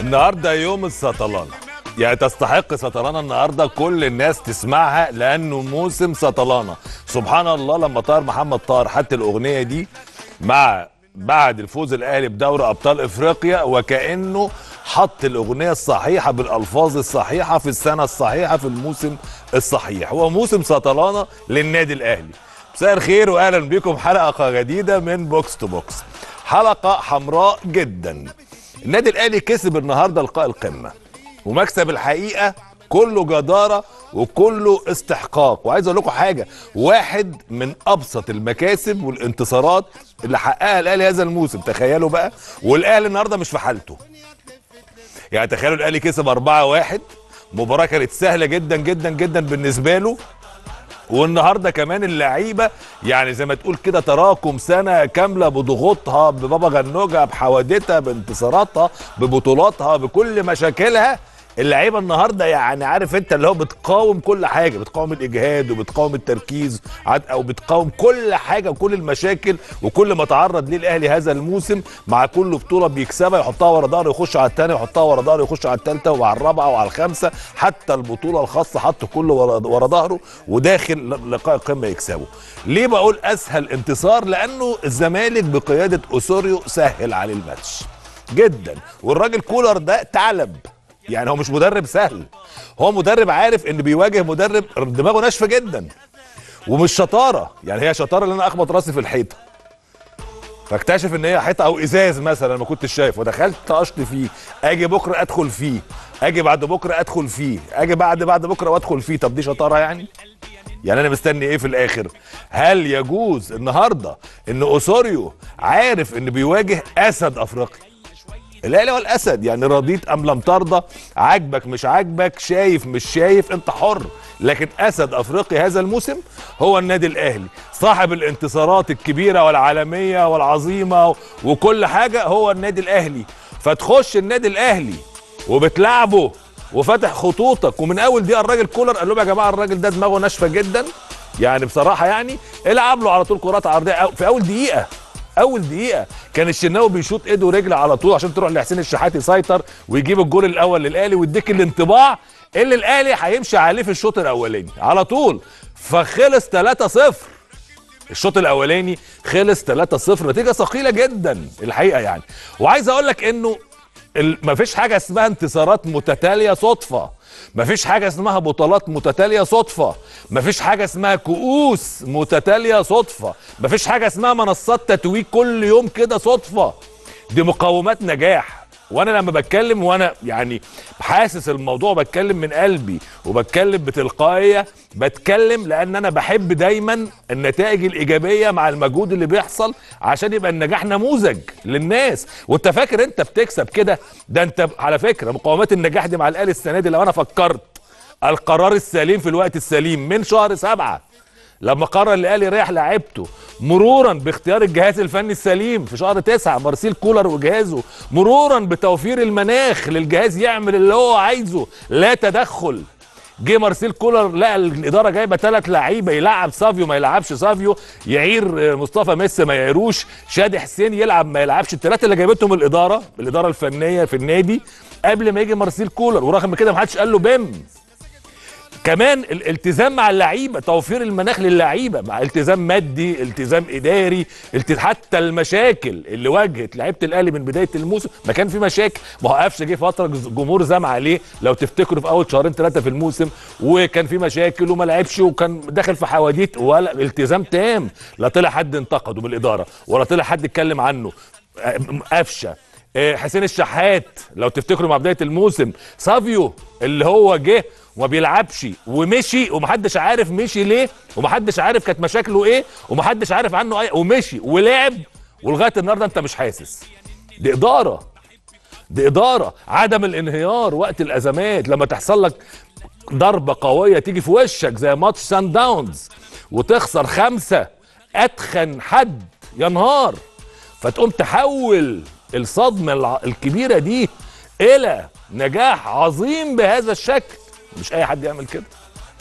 النهارده يوم السطلانه يعني تستحق سطلانه النهارده كل الناس تسمعها لانه موسم سطلانه سبحان الله لما طاهر محمد طاهر حتى الاغنيه دي مع بعد الفوز الاهلي بدوري ابطال افريقيا وكانه حط الاغنيه الصحيحه بالالفاظ الصحيحه في السنه الصحيحه في الموسم الصحيح هو موسم سطلانه للنادي الاهلي مساء الخير واهلا بكم حلقه جديده من بوكس تو بوكس حلقه حمراء جدا النادي الاهلي كسب النهارده لقاء القمه ومكسب الحقيقه كله جداره وكله استحقاق وعايز اقول لكم حاجه واحد من ابسط المكاسب والانتصارات اللي حققها الاهلي هذا الموسم تخيلوا بقى والاهلي النهارده مش في حالته يعني تخيلوا الاهلي كسب 4-1 مباراه كانت سهله جدا جدا جدا بالنسبه له والنهارده كمان اللعيبه يعني زي ما تقول كده تراكم سنه كامله بضغوطها ببابا غنوجه بحوادثها بانتصاراتها ببطولاتها بكل مشاكلها اللعيبه النهارده يعني عارف انت اللي هو بتقاوم كل حاجه بتقاوم الاجهاد وبتقاوم التركيز عاد- او بتقاوم كل حاجه وكل المشاكل وكل ما تعرض ليه الاهلي هذا الموسم مع كل بطوله بيكسبها يحطها ورا ظهره يخش على الثانيه يحطها ورا ظهره يخش على الثالثه وعلى الرابعه وعلى الخامسه حتى البطوله الخاصه حط كله ورا ورا ظهره وداخل ل- لقاء القمه يكسبه ليه بقول اسهل انتصار لانه الزمالك بقياده اسوريو سهل عليه الماتش جدا والراجل كولر ده ثعلب يعني هو مش مدرب سهل هو مدرب عارف ان بيواجه مدرب دماغه ناشفه جدا ومش شطاره يعني هي شطاره ان انا اخبط راسي في الحيطه فاكتشف ان هي حيطه او ازاز مثلا ما كنتش شايف ودخلت طقشت فيه اجي بكره ادخل فيه اجي بعد بكره ادخل فيه اجي بعد بعد بكره وادخل فيه طب دي شطاره يعني يعني انا مستني ايه في الاخر هل يجوز النهارده ان اوسوريو عارف ان بيواجه اسد افريقيا الاهلي هو الاسد يعني رضيت ام لم ترضى عاجبك مش عاجبك شايف مش شايف انت حر لكن اسد افريقيا هذا الموسم هو النادي الاهلي صاحب الانتصارات الكبيره والعالميه والعظيمه وكل حاجه هو النادي الاهلي فتخش النادي الاهلي وبتلعبه وفاتح خطوطك ومن اول دقيقه الراجل كولر قال لهم يا جماعه الراجل ده دماغه ناشفه جدا يعني بصراحه يعني العب له على طول كرات عرضيه أو- في اول دقيقه اول دقيقه كان الشناوي بيشوط ايده ورجل على طول عشان تروح لحسين الشحات يسيطر ويجيب الجول الاول للاهلي ويديك الانطباع اللي الاهلي هيمشي عليه في الشوط الاولاني على طول فخلص 3-0 الشوط الاولاني خلص 3-0 نتيجه ثقيله جدا الحقيقه يعني وعايز اقول لك انه ال- مفيش حاجه اسمها انتصارات متتاليه صدفه مفيش حاجه اسمها بطولات متتاليه صدفه مفيش حاجه اسمها كؤوس متتاليه صدفه مفيش حاجه اسمها منصات تتويج كل يوم كده صدفه دي مقومات نجاح وانا لما بتكلم وانا يعني حاسس الموضوع بتكلم من قلبي وبتكلم بتلقائيه بتكلم لان انا بحب دايما النتائج الايجابيه مع المجهود اللي بيحصل عشان يبقى النجاح نموذج للناس وانت فاكر انت بتكسب كده ده انت على فكره مقومات النجاح دي مع الاهلي السنه دي لو انا فكرت القرار السليم في الوقت السليم من شهر سبعة لما قرر الاهلي يريح لعيبته مرورا باختيار الجهاز الفني السليم في شهر تسعة مارسيل كولر وجهازه مرورا بتوفير المناخ للجهاز يعمل اللي هو عايزه لا تدخل جه مارسيل كولر لقى الاداره جايبه ثلاث لعيبه يلعب سافيو ما يلعبش سافيو يعير آه، مصطفى ميسي ما يعيروش شادي حسين يلعب ما يلعبش الثلاثه اللي جابتهم الاداره الاداره الفنيه في النادي قبل ما يجي مارسيل كولر ورغم كده ما حدش قال له بم كمان الالتزام مع اللعيبه توفير المناخ للعيبه مع التزام مادي التزام اداري الت... حتى المشاكل اللي واجهت لعيبه الاهلي من بدايه الموسم ما كان في مشاكل ما هو قفشه جه فتره جمهور زم عليه لو تفتكروا في اول شهرين ثلاثه في الموسم وكان في مشاكل وما لعبش وكان داخل في حواديت ولا التزام تام لا طلع حد انتقده من الاداره ولا طلع حد اتكلم عنه آه، قفشه آه، حسين الشحات لو تفتكروا مع بدايه الموسم سافيو اللي هو جه وما بيلعبش ومشي ومحدش عارف مشي ليه ومحدش عارف كانت مشاكله ايه ومحدش عارف عنه اي ومشي ولعب ولغايه النهارده انت مش حاسس دي اداره دي اداره عدم الانهيار وقت الازمات لما تحصل لك ضربه قويه تيجي في وشك زي ماتش سان داونز وتخسر خمسه اتخن حد ينهار فتقوم تحول الصدمه الع- الكبيره دي الى نجاح عظيم بهذا الشكل مش اي حد يعمل كده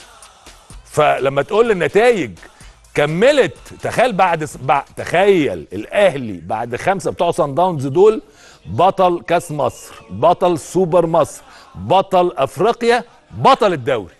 فلما تقول لي النتائج كملت تخيل بعد, بعد تخيل الاهلي بعد خمسه بتوع سان داونز دول بطل كاس مصر بطل سوبر مصر بطل افريقيا بطل الدوري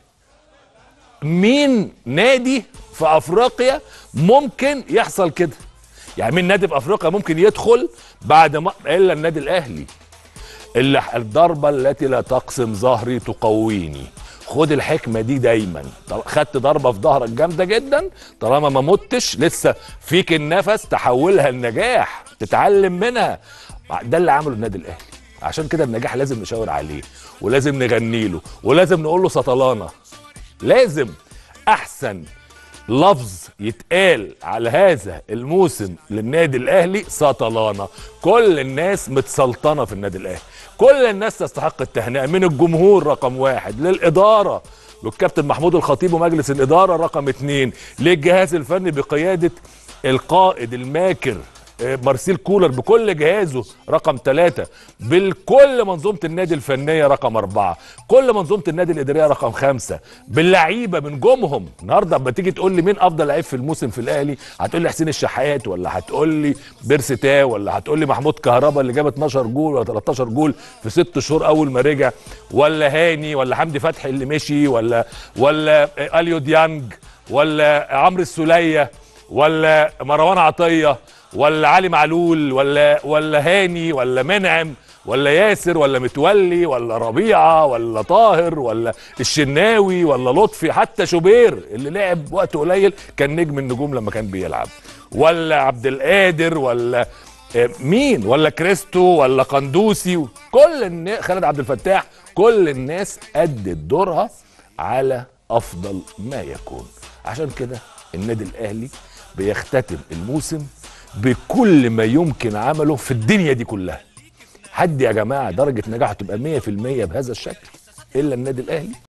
مين نادي في افريقيا ممكن يحصل كده يعني مين نادي في افريقيا ممكن يدخل بعد ما الا النادي الاهلي اللي الضربه التي لا تقسم ظهري تقويني خد الحكمه دي دايما طل- خدت ضربه في ظهرك جامده جدا طالما ما متش لسه فيك النفس تحولها لنجاح تتعلم منها ده اللي عمله النادي الاهلي عشان كده النجاح لازم نشاور عليه ولازم نغني له ولازم نقول له سطلانه لازم احسن لفظ يتقال على هذا الموسم للنادي الاهلي سطلانه كل الناس متسلطنه في النادي الاهلي كل الناس تستحق التهنئه من الجمهور رقم واحد للاداره والكابتن محمود الخطيب ومجلس الاداره رقم اتنين للجهاز الفني بقياده القائد الماكر آه، مارسيل كولر بكل جهازه رقم ثلاثة بالكل منظومة النادي الفنية رقم أربعة كل منظومة النادي الإدارية رقم خمسة باللعيبة من جمهم النهاردة اما تيجي تقول لي مين أفضل لعيب في الموسم في الأهلي هتقول لي حسين الشحات ولا هتقول لي بيرسي تاو ولا هتقول لي محمود كهربا اللي جاب 12 جول ولا 13 جول في ست شهور أول ما رجع ولا هاني ولا حمدي فتحي اللي مشي ولا ولا آه، أليو ديانج ولا عمرو السولية ولا مروان عطيه ولا علي معلول ولا ولا هاني ولا منعم ولا ياسر ولا متولي ولا ربيعه ولا طاهر ولا الشناوي ولا لطفي حتى شوبير اللي لعب وقت قليل كان نجم النجوم لما كان بيلعب ولا عبد القادر ولا آه، مين ولا كريستو ولا قندوسي كل الناس خالد عبد الفتاح كل الناس ادت دورها على افضل ما يكون عشان كده النادي الاهلي بيختتم الموسم بكل ما يمكن عمله في الدنيا دي كلها حد يا جماعه درجه نجاحه تبقى 100% بهذا الشكل الا النادي الاهلي